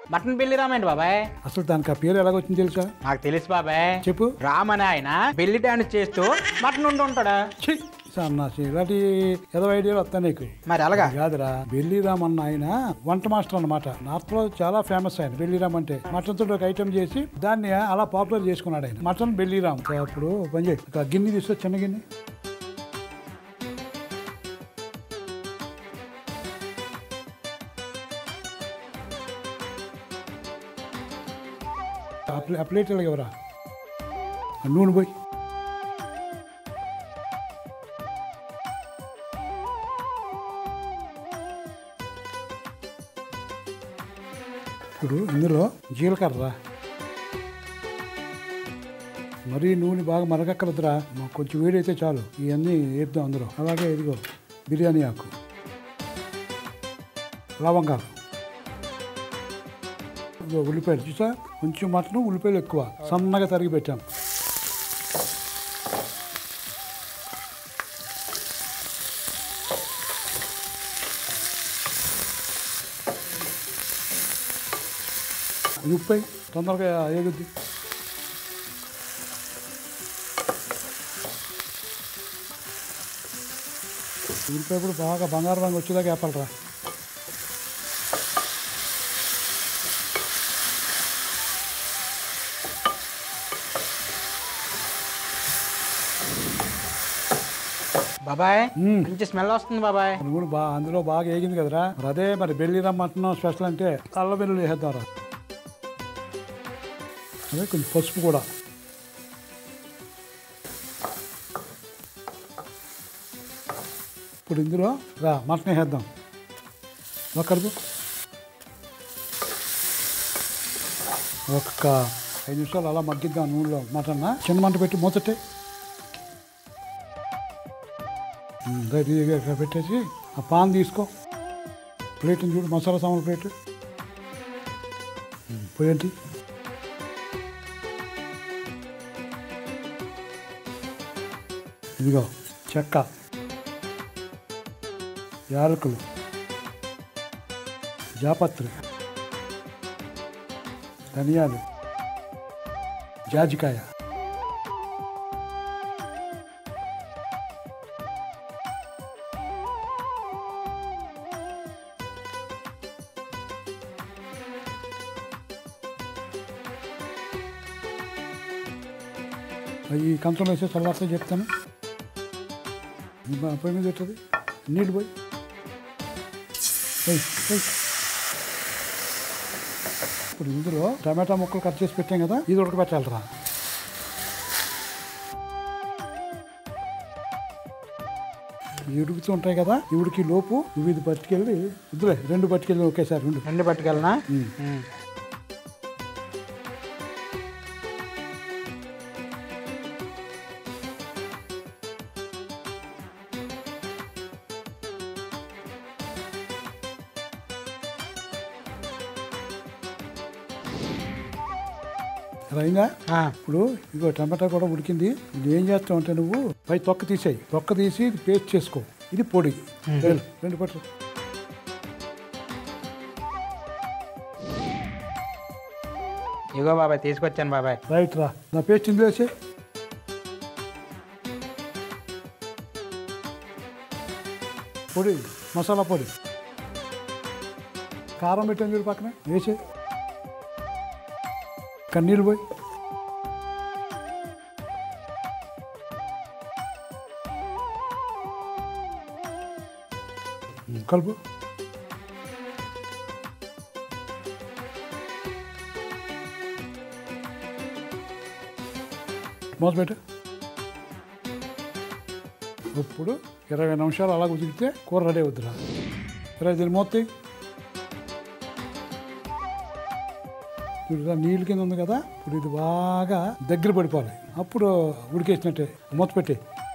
Mutton బిల్లి రామేంటి బాబాయ్ అసలు దానికి ఆ పేరు ఎలాగొచ్చింది తెలుసా నాకు తెలుసు బాబాయ్ చెప్పు రామ్ అనే ఆయన బెల్లి డాన్స్ చేస్తూ మటన్ ఉంటూ ఉంటాడా ఛీ సన్నాసి ఇలాంటి ఏదో ఐడియాలు వస్తాయి నీకు మరి అలాగా అది కాదురా బెల్లిరామ్ అన్న ఆయన వంట మాస్టర్ అన్నమాట నార్త్ లో చాలా ఫేమస్ ఆయన బెల్లిరామ్ అంటే మటన్ తోటి ఒక ఐటమ్ చేసి దాన్ని అలా పాపులర్ చేసుకున్నాడు ఆయన మటన్ బెల్లిరామ్ అప్పుడు పని చేయి ఒక గిన్నె తీసుకో చిన్న గిన్నె ఆ ప్లే- ఆ ప్లేట్ ఎవరా నూనె పోయి ఇప్పుడు ఇందులో జీలకర్ర మరీ నూనె బాగా మరగక్కలదురా మాకు కొంచెం వేడైతే చాలు ఇవన్నీ వేద్దాం అందులో అలాగే ఇదిగో బిర్యానీ ఆకు లవంగాలు ఇదిగో ఉల్లిపాయలు చూసా కొంచెం మటన్ ఉల్లిపాయలు ఎక్కువ సన్నగా తరిగి పెట్టాం ఇది ఉప్పై తొందరగా ఏగుద్ది ఉల్లిపాయలు బాగా బంగారు రంగు వచ్చేదాకా వేపాలరా బాబాయ్ మ్మ్. మంచి స్మెల్ వస్తుంది బాబాయ్ నూనె బా అందులో బాగా ఏగింది కదరా మరి అదే మరి బెల్లిరా మటన్ స్పెషల్ అంటే అల్ల వెల్లుల్లి వేసేద్దాంరా అదే కొంచెం పసుపు కూడా ఇప్పుడు ఇందులో రా మటన్ వేసేద్దాం ఒకరు ఒక్క ఐదు నిమిషాలు అలా మగ్గిద్దాం నూనెలో మటన్ చిన్న మంట పెట్టి మూతట్టే రెడీగా ఇక్కడ పెట్టేసి ఆ పాన్ తీసుకో ప్లేట్ని చూడు మసాలా సామాన్ ప్లేట్ పోయేంటి ఇదిగో చెక్క యాలకులు జాపత్రి ధనియాలు జాజికాయ ఈ కంచంలో వేసే తర్వాత చెప్తాను ఈ బ- పొయ్యి మీద పెట్టదు నీళ్ళు పోయి పోయి, పోయి. ఇప్పుడు ఇందులో టమాటా ముక్కలు కట్ చేసి పెట్టాం కదా ఇది ఉడకబెట్టాలరా ఈ ఉడుకుతూ ఉంటాయి కదా ఈ ఉడికి లోపు నువ్వు ఇది పట్టుకెళ్ళి వద్దులే రెండు పట్టుకెళ్ళి ఒకేసారి రెండు రెండు పట్టుకెళ్ళనా మ్మ్. మ్మ్. ఇలా అయిందా ఆ, ఇప్పుడు ఇగో టమాటా కూడా ఉడికింది ఇది ఏం చేస్తావు అంటే నువ్వు పై తొక్క తీసేయి తొక్క తీసి ఇది పేస్ట్ చేసుకో ఇది పొడి వెళ్ళు, రెండు పట్టు ఇగో బాబాయ్ తీసుకొచ్చాను బాబాయ్ రైట్ రా నా పేస్ట్ ఇందులో వేసే పొడి మసాలా పొడి కారం పెట్టాను చూడు పక్కన వేసే కన్నీళ్ళు పోయి కలుపు మూత పెట్టు ఇప్పుడు ఇరవై నిమిషాలు అలా ఉదికితే కూర రెడీ అవుతురా ఇరవై దీని మూత తీయి. ఇప్పుడు ఇలా నీళ్ళ కింద ఉంది కదా ఇప్పుడు ఇది బాగా దగ్గర పడిపోవాలి అప్పుడు ఉడికేసినట్టే మూత పెట్టి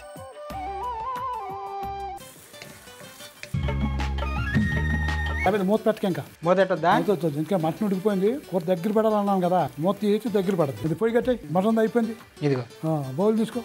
అదే మూత పెట్టక ఇంకా మూతెట్టొద్దా మూత వద్దు. ఇంకా మటన్ ఉడికిపోయింది కూర దగ్గర పెడాలన్నాం కదా మూత తీసి దగ్గర పడదు ఇది పొయ్యి కట్టే మటన్ అయిపోయింది ఇదిగో ఆ, బౌల్ తీసుకో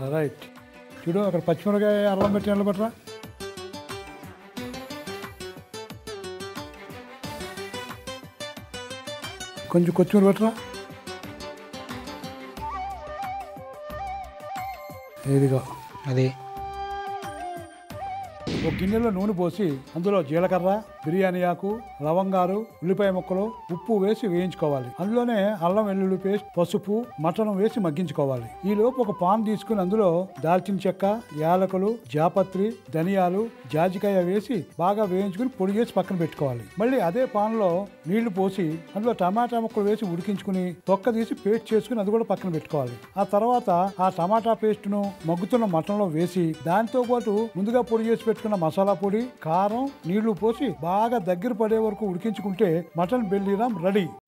రైట్ చూడు అక్కడ పచ్చిమిరకాయ అల్లం పెట్టి నిలబెట్టరా కొంచెం కొత్తిమీర పెట్టరా ఇదిగో అది ఒక గిన్నెలో నూనె పోసి అందులో జీలకర్ర బిర్యానీ ఆకు లవంగాలు ఉల్లిపాయ ముక్కలు ఉప్పు వేసి వేయించుకోవాలి అందులోనే అల్లం వెల్లుల్లి పేస్ట్ పసుపు మటన్ వేసి మగ్గించుకోవాలి ఈ లోపు ఒక పాన్ తీసుకుని అందులో దాల్చిన చెక్క యాలకులు జాపత్రి ధనియాలు జాజికాయ వేసి బాగా వేయించుకుని పొడి చేసి పక్కన పెట్టుకోవాలి మళ్ళీ అదే పాన్ లో నీళ్లు పోసి అందులో టమాటా ముక్కలు వేసి ఉడికించుకుని తొక్క తీసి పేస్ట్ చేసుకుని అది కూడా పక్కన పెట్టుకోవాలి ఆ తర్వాత ఆ టమాటా పేస్ట్ ను మగ్గుతున్న మటన్ లో వేసి దాంతో పాటు ముందుగా పొడి చేసి పెట్టుకున్న మసాలా పొడి కారం నీళ్లు పోసి బాగా దగ్గర పడే వరకు ఉడికించుకుంటే మటన్ బెల్లీరామ్ రెడీ